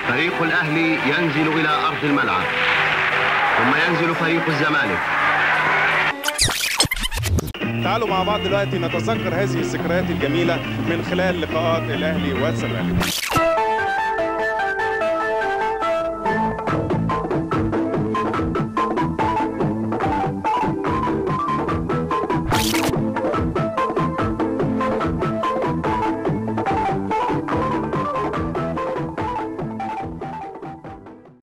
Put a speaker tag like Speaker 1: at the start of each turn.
Speaker 1: فريق الأهلي ينزل إلى أرض الملعب ثم ينزل فريق الزمالك
Speaker 2: تعالوا مع بعض دلوقتي نتذكر هذه الذكريات الجميلة من خلال لقاءات الأهلي والزمالك